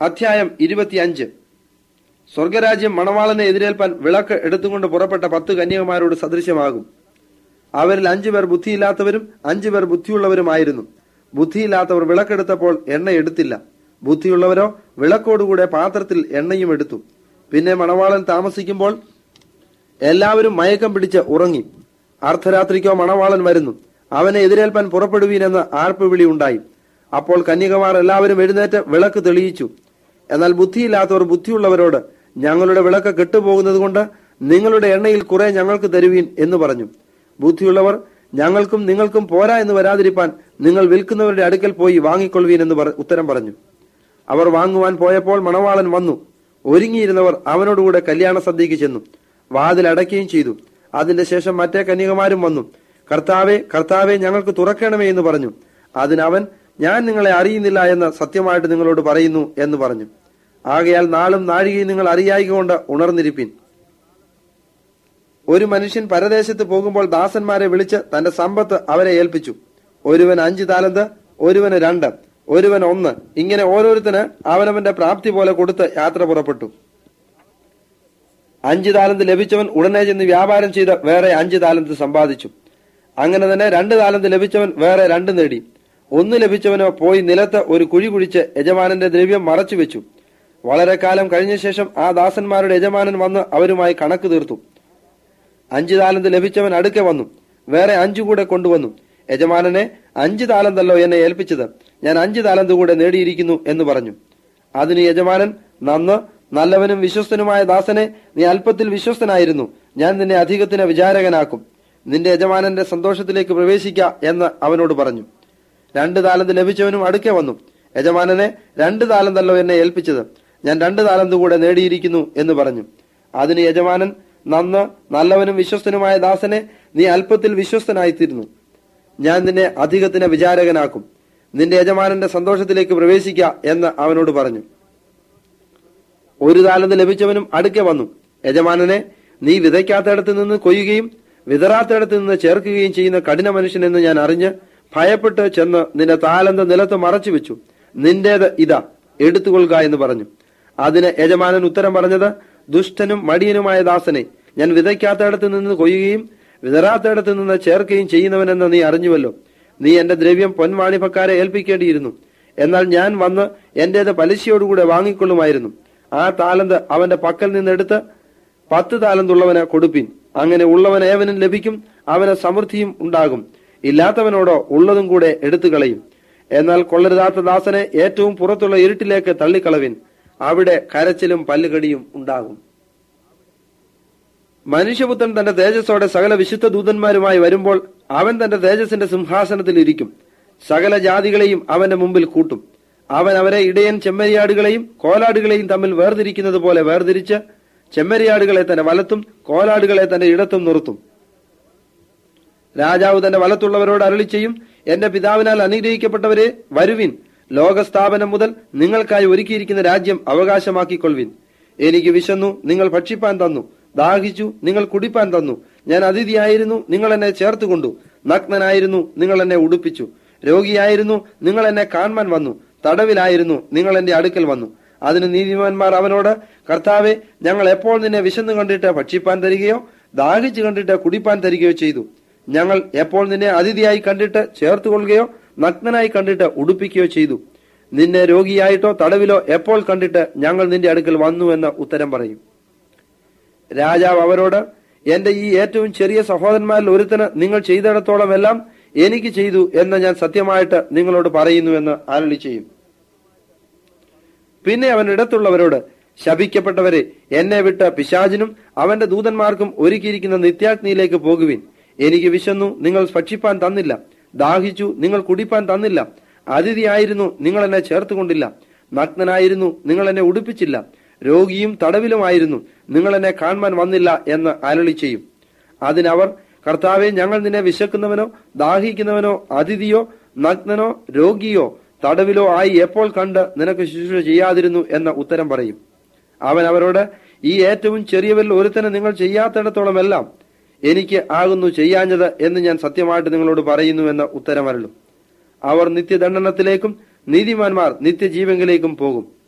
അധ്യായം ഇരുപത്തിയഞ്ച് സ്വർഗരാജ്യം മണവാളനെ എതിരേൽപ്പാൻ വിളക്ക് എടുത്തുകൊണ്ട് പുറപ്പെട്ട പത്ത് കന്യകമാരോട് സദൃശ്യമാകും അവരിൽ അഞ്ചുപേർ ബുദ്ധിയില്ലാത്തവരും അഞ്ചുപേർ ബുദ്ധിയുള്ളവരുമായിരുന്നു ബുദ്ധിയില്ലാത്തവർ വിളക്കെടുത്തപ്പോൾ എണ്ണ എടുത്തില്ല ബുദ്ധിയുള്ളവരോ വിളക്കോടുകൂടെ പാത്രത്തിൽ എണ്ണയും എടുത്തു പിന്നെ മണവാളൻ താമസിക്കുമ്പോൾ എല്ലാവരും മയക്കം പിടിച്ച് ഉറങ്ങി അർദ്ധരാത്രിക്കോ മണവാളൻ വരുന്നു അവനെ എതിരേൽപ്പാൻ പുറപ്പെടുവീനെന്ന് ആർപ്പുവിളി ഉണ്ടായി അപ്പോൾ കന്യകമാർ എല്ലാവരും എഴുന്നേറ്റ് വിളക്ക് തെളിയിച്ചു എന്നാൽ ബുദ്ധിയില്ലാത്തവർ ബുദ്ധിയുള്ളവരോട് ഞങ്ങളുടെ വിളക്ക് കെട്ടുപോകുന്നത് കൊണ്ട് നിങ്ങളുടെ എണ്ണയിൽ കുറെ ഞങ്ങൾക്ക് തരുവീൻ എന്ന് പറഞ്ഞു ബുദ്ധിയുള്ളവർ ഞങ്ങൾക്കും നിങ്ങൾക്കും പോരാ എന്ന് വരാതിരിപ്പാൻ നിങ്ങൾ വിൽക്കുന്നവരുടെ അടുക്കൽ പോയി വാങ്ങിക്കൊള്ളുവീൻ എന്ന് പറ- ഉത്തരം പറഞ്ഞു അവർ വാങ്ങുവാൻ പോയപ്പോൾ മണവാളൻ വന്നു ഒരുങ്ങിയിരുന്നവർ അവനോടുകൂടെ കല്യാണ സദ്യക്ക് ചെന്നു വാതിൽ അടയ്ക്കുകയും ചെയ്തു അതിന്റെ ശേഷം മറ്റേ കന്യകമാരും വന്നു കർത്താവെ കർത്താവെ ഞങ്ങൾക്ക് തുറക്കണമേ എന്ന് പറഞ്ഞു അതിനവൻ ഞാൻ നിങ്ങളെ അറിയുന്നില്ല എന്ന് സത്യമായിട്ട് നിങ്ങളോട് പറയുന്നു എന്ന് പറഞ്ഞു ആകയാൽ നാളും നാഴികയും നിങ്ങൾ അറിയായികൊണ്ട് ഉണർന്നിരിപ്പിൻ ഒരു മനുഷ്യൻ പരദേശത്ത് പോകുമ്പോൾ ദാസന്മാരെ വിളിച്ച് തന്റെ സമ്പത്ത് അവരെ ഏൽപ്പിച്ചു ഒരുവൻ അഞ്ച് താലന്ത് ഒരുവന് രണ്ട് ഒരുവൻ ഒന്ന് ഇങ്ങനെ ഓരോരുത്തന് അവനവന്റെ പ്രാപ്തി പോലെ കൊടുത്ത് യാത്ര പുറപ്പെട്ടു അഞ്ച് താലന്ത് ലഭിച്ചവൻ ഉടനെ ചെന്ന് വ്യാപാരം ചെയ്ത് വേറെ അഞ്ച് താലന്ത് സമ്പാദിച്ചു അങ്ങനെ തന്നെ രണ്ട് താലന്ത് ലഭിച്ചവൻ വേറെ രണ്ട് നേടി ഒന്ന് ലഭിച്ചവനോ പോയി നിലത്ത് ഒരു കുഴി കുഴിച്ച് യജമാനന്റെ ദ്രവ്യം മറച്ചു വെച്ചു വളരെ കാലം കഴിഞ്ഞ ശേഷം ആ ദാസന്മാരുടെ യജമാനൻ വന്ന് അവരുമായി കണക്ക് തീർത്തു അഞ്ച് താലന്ത് ലഭിച്ചവൻ അടുക്കെ വന്നു വേറെ അഞ്ചു കൂടെ കൊണ്ടുവന്നു യജമാനനെ അഞ്ച് താലന്തല്ലോ എന്നെ ഏൽപ്പിച്ചത് ഞാൻ അഞ്ച് താലന്ത് കൂടെ നേടിയിരിക്കുന്നു എന്ന് പറഞ്ഞു അതിന് യജമാനൻ നന്ന് നല്ലവനും വിശ്വസ്തനുമായ ദാസനെ നീ അല്പത്തിൽ വിശ്വസ്തനായിരുന്നു ഞാൻ നിന്നെ അധികത്തിന് വിചാരകനാക്കും നിന്റെ യജമാനന്റെ സന്തോഷത്തിലേക്ക് പ്രവേശിക്ക എന്ന് അവനോട് പറഞ്ഞു രണ്ട് താലന്ത് ലഭിച്ചവനും അടുക്കെ വന്നു യജമാനനെ രണ്ട് താലന്തല്ലോ എന്നെ ഏൽപ്പിച്ചത് ഞാൻ രണ്ട് താലന്ത് കൂടെ നേടിയിരിക്കുന്നു എന്ന് പറഞ്ഞു അതിന് യജമാനൻ നന്ന് നല്ലവനും വിശ്വസ്തനുമായ ദാസനെ നീ അല്പത്തിൽ വിശ്വസ്തനായിത്തീരുന്നു ഞാൻ നിന്നെ അധികത്തിന് വിചാരകനാക്കും നിന്റെ യജമാനന്റെ സന്തോഷത്തിലേക്ക് പ്രവേശിക്ക എന്ന് അവനോട് പറഞ്ഞു ഒരു താലന്ത് ലഭിച്ചവനും അടുക്കെ വന്നു യജമാനനെ നീ വിതയ്ക്കാത്തയിടത്ത് നിന്ന് കൊയ്യുകയും വിതറാത്തയിടത്ത് നിന്ന് ചേർക്കുകയും ചെയ്യുന്ന കഠിന മനുഷ്യനെന്ന് ഞാൻ അറിഞ്ഞ് ഭയപ്പെട്ട് ചെന്ന് നിന്റെ താലന്ത് നിലത്ത് മറച്ചു വെച്ചു നിന്റേത് ഇതാ എടുത്തുകൊള്ളുക എന്ന് പറഞ്ഞു അതിന് യജമാനൻ ഉത്തരം പറഞ്ഞത് ദുഷ്ടനും മടിയനുമായ ദാസനെ ഞാൻ വിതയ്ക്കാത്തയിടത്ത് നിന്ന് കൊയ്യുകയും വിതറാത്തയിടത്ത് നിന്ന് ചേർക്കുകയും ചെയ്യുന്നവനെന്ന് നീ അറിഞ്ഞുവല്ലോ നീ എന്റെ ദ്രവ്യം പൊൻവാണിഭക്കാരെ ഏൽപ്പിക്കേണ്ടിയിരുന്നു എന്നാൽ ഞാൻ വന്ന് എന്റേത് പലിശയോടുകൂടെ വാങ്ങിക്കൊള്ളുമായിരുന്നു ആ താലന്ത് അവന്റെ പക്കൽ നിന്നെടുത്ത് പത്ത് താലന്തുള്ളവന് കൊടുപ്പിൻ അങ്ങനെ ഉള്ളവൻ ഏവനും ലഭിക്കും അവന് സമൃദ്ധിയും ഉണ്ടാകും ഇല്ലാത്തവനോടോ ഉള്ളതും കൂടെ എടുത്തു കളയും എന്നാൽ കൊള്ളരുതാത്ത ദാസനെ ഏറ്റവും പുറത്തുള്ള ഇരുട്ടിലേക്ക് തള്ളിക്കളവിൻ അവിടെ കരച്ചിലും പല്ലുകടിയും ഉണ്ടാകും മനുഷ്യപുത്രൻ തന്റെ തേജസ്സോടെ സകല വിശുദ്ധ ദൂതന്മാരുമായി വരുമ്പോൾ അവൻ തന്റെ തേജസ്സിന്റെ സിംഹാസനത്തിൽ ഇരിക്കും സകല ജാതികളെയും അവന്റെ മുമ്പിൽ കൂട്ടും അവൻ അവരെ ഇടയൻ ചെമ്മരിയാടുകളെയും കോലാടുകളെയും തമ്മിൽ വേർതിരിക്കുന്നത് പോലെ വേർതിരിച്ച് ചെമ്മരിയാടുകളെ തന്റെ വലത്തും കോലാടുകളെ തന്റെ ഇടത്തും നിർത്തും രാജാവ് തന്റെ വലത്തുള്ളവരോട് അരളി ചെയ്യും എന്റെ പിതാവിനാൽ അനുഗ്രഹിക്കപ്പെട്ടവരെ വരുവിൻ ലോകസ്ഥാപനം മുതൽ നിങ്ങൾക്കായി ഒരുക്കിയിരിക്കുന്ന രാജ്യം അവകാശമാക്കിക്കൊള്ളുവിൻ എനിക്ക് വിശന്നു നിങ്ങൾ ഭക്ഷിപ്പാൻ തന്നു ദാഹിച്ചു നിങ്ങൾ കുടിപ്പാൻ തന്നു ഞാൻ അതിഥിയായിരുന്നു നിങ്ങൾ എന്നെ ചേർത്തുകൊണ്ടു നഗ്നനായിരുന്നു നിങ്ങൾ എന്നെ ഉടുപ്പിച്ചു രോഗിയായിരുന്നു നിങ്ങൾ എന്നെ കാണാൻ വന്നു തടവിലായിരുന്നു നിങ്ങൾ എന്റെ അടുക്കൽ വന്നു അതിന് നീതിമാന്മാർ അവനോട് കർത്താവെ ഞങ്ങൾ എപ്പോൾ നിന്നെ വിശന്നു കണ്ടിട്ട് ഭക്ഷിപ്പാൻ തരികയോ ദാഹിച്ചു കണ്ടിട്ട് കുടിപ്പാൻ തരികയോ ചെയ്തു ഞങ്ങൾ എപ്പോൾ നിന്നെ അതിഥിയായി കണ്ടിട്ട് ചേർത്തുകൊള്ളുകയോ നഗ്നനായി കണ്ടിട്ട് ഉടുപ്പിക്കുകയോ ചെയ്തു നിന്നെ രോഗിയായിട്ടോ തടവിലോ എപ്പോൾ കണ്ടിട്ട് ഞങ്ങൾ നിന്റെ അടുക്കൽ വന്നു എന്ന് ഉത്തരം പറയും രാജാവ് അവരോട് എന്റെ ഈ ഏറ്റവും ചെറിയ സഹോദരന്മാരിൽ ഒരുത്തന് നിങ്ങൾ ചെയ്തിടത്തോളം എല്ലാം എനിക്ക് ചെയ്തു എന്ന് ഞാൻ സത്യമായിട്ട് നിങ്ങളോട് പറയുന്നു എന്ന് ആരളി ചെയ്യും പിന്നെ അവൻ ഇടത്തുള്ളവരോട് ശപിക്കപ്പെട്ടവരെ എന്നെ വിട്ട് പിശാചിനും അവന്റെ ദൂതന്മാർക്കും ഒരുക്കിയിരിക്കുന്ന നിത്യാഗ്നിയിലേക്ക് പോകുവിൻ എനിക്ക് വിശന്നു നിങ്ങൾ ഭക്ഷിപ്പാൻ തന്നില്ല ദാഹിച്ചു നിങ്ങൾ കുടിപ്പാൻ തന്നില്ല അതിഥിയായിരുന്നു നിങ്ങൾ എന്നെ ചേർത്തുകൊണ്ടില്ല നഗ്നനായിരുന്നു നിങ്ങൾ എന്നെ ഉടുപ്പിച്ചില്ല രോഗിയും തടവിലുമായിരുന്നു നിങ്ങൾ എന്നെ കാണാൻ വന്നില്ല എന്ന് അരളി ചെയ്യും അതിനവർ കർത്താവെ ഞങ്ങൾ നിന്നെ വിശക്കുന്നവനോ ദാഹിക്കുന്നവനോ അതിഥിയോ നഗ്നനോ രോഗിയോ തടവിലോ ആയി എപ്പോൾ കണ്ട് നിനക്ക് ശുശ്രൂഷ ചെയ്യാതിരുന്നു എന്ന ഉത്തരം പറയും അവൻ അവരോട് ഈ ഏറ്റവും ചെറിയവരിൽ ഒരുത്തനെ നിങ്ങൾ ചെയ്യാത്തിടത്തോളം എല്ലാം എനിക്ക് ആകുന്നു ചെയ്യാഞ്ഞത് എന്ന് ഞാൻ സത്യമായിട്ട് നിങ്ങളോട് പറയുന്നു എന്ന ഉത്തരമരളും അവർ നിത്യദണ്ഡനത്തിലേക്കും നീതിമാന്മാർ നിത്യജീവങ്കിലേക്കും പോകും